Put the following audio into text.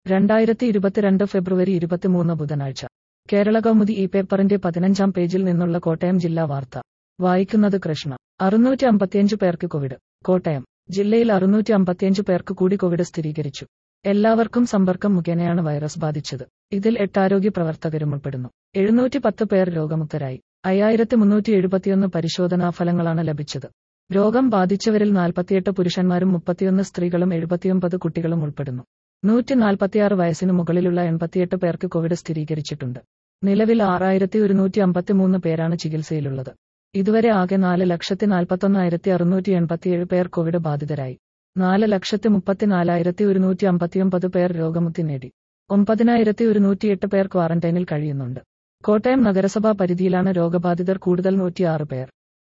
രണ്ടായിരത്തി ഇരുപത്തിരണ്ട് ഫെബ്രുവരി ഇരുപത്തിമൂന്ന് ബുധനാഴ്ച കേരള കൗമുദി ഈ പേപ്പറിന്റെ പതിനഞ്ചാം പേജിൽ നിന്നുള്ള കോട്ടയം ജില്ലാ വാർത്ത വായിക്കുന്നത് കൃഷ്ണ അറുന്നൂറ്റി അമ്പത്തിയഞ്ച് പേർക്ക് കോവിഡ് കോട്ടയം ജില്ലയിൽ അറുന്നൂറ്റി അമ്പത്തിയഞ്ച് പേർക്ക് കൂടി കോവിഡ് സ്ഥിരീകരിച്ചു എല്ലാവർക്കും സമ്പർക്കം മുഖേനയാണ് വൈറസ് ബാധിച്ചത് ഇതിൽ എട്ട് ആരോഗ്യ പ്രവർത്തകരും ഉൾപ്പെടുന്നു എഴുന്നൂറ്റി പത്ത് പേർ രോഗമുക്തരായി അയ്യായിരത്തി മുന്നൂറ്റി എഴുപത്തിയൊന്ന് പരിശോധനാ ഫലങ്ങളാണ് ലഭിച്ചത് രോഗം ബാധിച്ചവരിൽ നാൽപ്പത്തിയെട്ട് പുരുഷന്മാരും മുപ്പത്തിയൊന്ന് സ്ത്രീകളും എഴുപത്തിയൊമ്പത് കുട്ടികളും ഉൾപ്പെടുന്നു നൂറ്റി നാൽപ്പത്തിയാറ് വയസ്സിന് മുകളിലുള്ള എൺപത്തിയെട്ട് പേർക്ക് കോവിഡ് സ്ഥിരീകരിച്ചിട്ടുണ്ട് നിലവിൽ ആറായിരത്തി ഒരുന്നൂറ്റി അമ്പത്തിമൂന്ന് പേരാണ് ചികിത്സയിലുള്ളത് ഇതുവരെ ആകെ നാല് ലക്ഷത്തി നാൽപ്പത്തൊന്നായിരത്തി അറുന്നൂറ്റി എൺപത്തിയേഴ് പേർ കോവിഡ് ബാധിതരായി നാല് ലക്ഷത്തി മുപ്പത്തിനാലായിരത്തി ഒരുന്നൂറ്റി അമ്പത്തിയൊമ്പത് പേർ രോഗമുക്തി നേടി ഒമ്പതിനായിരത്തി ഒരുന്നൂറ്റിയെട്ട് പേർ ക്വാറന്റൈനിൽ കഴിയുന്നുണ്ട് കോട്ടയം നഗരസഭാ പരിധിയിലാണ് രോഗബാധിതർ കൂടുതൽ നൂറ്റിയാറ് പേർ